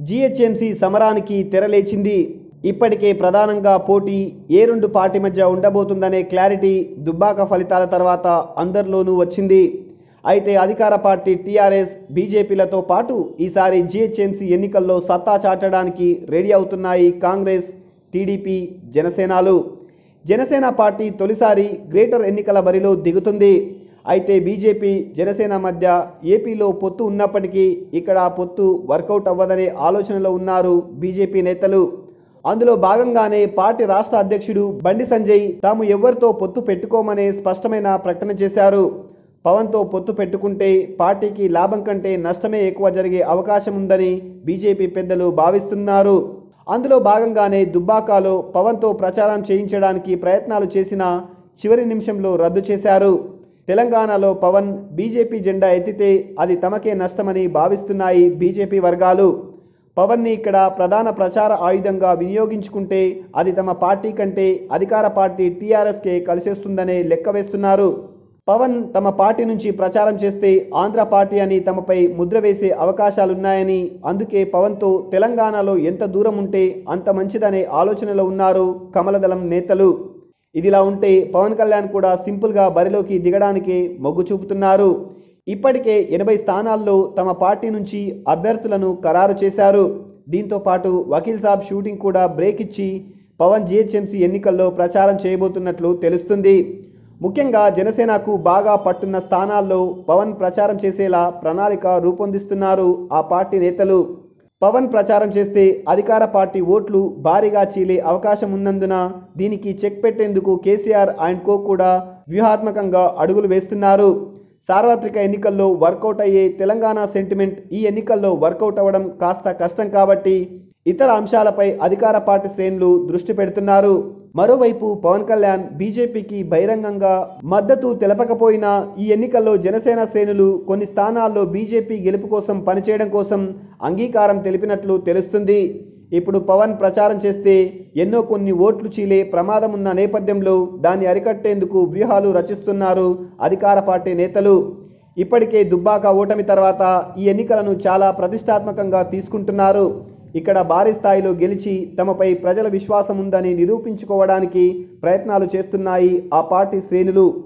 GHMC సమరానికి తెరలేచింది ఇప్పటికే ప్రధానంగా పోటీ ఏ రెండు పార్టీ మధ్య ఉండబోతుందనే క్లారిటీ దుబ్బాక ఫలితాల తర్వాత అందరిలోనూ వచ్చింది అయితే అధికార పార్టీ టీఆర్ఎస్ బీజేపీలతో పాటు ఈసారి జీహెచ్ఎంసీ ఎన్నికల్లో సత్తా చాటడానికి రెడీ అవుతున్నాయి కాంగ్రెస్ టీడీపీ జనసేనలు జనసేన పార్టీ తొలిసారి గ్రేటర్ ఎన్నికల బరిలో దిగుతుంది అయితే బీజేపీ జనసేన మధ్య ఏపీలో పొత్తు ఉన్నప్పటికీ ఇక్కడ ఆ పొత్తు వర్కౌట్ అవ్వదనే ఆలోచనలో ఉన్నారు బీజేపీ నేతలు అందులో భాగంగానే పార్టీ రాష్ట్ర అధ్యక్షుడు బండి సంజయ్ తాము ఎవరితో పొత్తు పెట్టుకోమనే స్పష్టమైన ప్రకటన చేశారు పవన్తో పొత్తు పెట్టుకుంటే పార్టీకి లాభం కంటే నష్టమే ఎక్కువ జరిగే అవకాశం ఉందని బీజేపీ పెద్దలు భావిస్తున్నారు అందులో భాగంగానే దుబ్బాకలో పవన్తో ప్రచారం చేయించడానికి ప్రయత్నాలు చేసినా చివరి నిమిషంలో రద్దు చేశారు తెలంగాణలో పవన్ బీజేపీ జెండా ఎత్తితే అది తమకే నష్టమని భావిస్తున్నాయి బీజేపీ వర్గాలు పవన్ని ఇక్కడ ప్రధాన ప్రచార ఆయుధంగా వినియోగించుకుంటే అది తమ పార్టీ కంటే అధికార పార్టీ టీఆర్ఎస్కే కలిసేస్తుందనే లెక్క వేస్తున్నారు పవన్ తమ పార్టీ నుంచి ప్రచారం చేస్తే ఆంధ్ర పార్టీ అని తమపై ముద్ర వేసే అవకాశాలున్నాయని అందుకే పవన్తో తెలంగాణలో ఎంత దూరం ఉంటే అంత మంచిదనే ఆలోచనలో ఉన్నారు కమలదళం నేతలు ఇదిలా ఉంటే పవన్ కళ్యాణ్ కూడా సింపుల్గా బరిలోకి దిగడానికే మొగ్గు చూపుతున్నారు ఇప్పటికే ఎనభై స్థానాల్లో తమ పార్టీ నుంచి అభ్యర్థులను ఖరారు చేశారు దీంతో పాటు వకీల్ సాబ్ షూటింగ్ కూడా బ్రేక్ ఇచ్చి పవన్ జిహెచ్ఎంసీ ఎన్నికల్లో ప్రచారం చేయబోతున్నట్లు తెలుస్తుంది ముఖ్యంగా జనసేనకు బాగా పట్టున్న స్థానాల్లో పవన్ ప్రచారం చేసేలా ప్రణాళిక రూపొందిస్తున్నారు ఆ పార్టీ నేతలు పవన్ ప్రచారం చేస్తే అధికార పార్టీ ఓట్లు భారీగా చీలే అవకాశం ఉన్నందున దీనికి చెక్ పెట్టేందుకు కేసీఆర్ అండ్ కో కూడా వ్యూహాత్మకంగా అడుగులు వేస్తున్నారు సార్వత్రిక ఎన్నికల్లో వర్కౌట్ అయ్యే తెలంగాణ సెంటిమెంట్ ఈ ఎన్నికల్లో వర్కౌట్ అవ్వడం కాస్త కష్టం కాబట్టి ఇతర అంశాలపై అధికార పార్టీ శ్రేణులు దృష్టి పెడుతున్నారు మరోవైపు పవన్ కళ్యాణ్ బీజేపీకి బహిరంగంగా మద్దతు తెలపకపోయినా ఈ ఎన్నికల్లో జనసేన శ్రేణులు కొన్ని స్థానాల్లో బీజేపీ గెలుపు కోసం పనిచేయడం కోసం అంగీకారం తెలిపినట్లు తెలుస్తుంది ఇప్పుడు పవన్ ప్రచారం చేస్తే ఎన్నో కొన్ని ఓట్లు చీలే ప్రమాదం ఉన్న నేపథ్యంలో దాన్ని అరికట్టేందుకు వ్యూహాలు రచిస్తున్నారు అధికార పార్టీ నేతలు ఇప్పటికే దుబ్బాక ఓటమి తర్వాత ఈ ఎన్నికలను చాలా ప్రతిష్టాత్మకంగా తీసుకుంటున్నారు ఇక్కడ భారీ స్థాయిలో గెలిచి తమపై ప్రజల విశ్వాసం ఉందని నిరూపించుకోవడానికి ప్రయత్నాలు చేస్తున్నాయి ఆ పార్టీ శ్రేణులు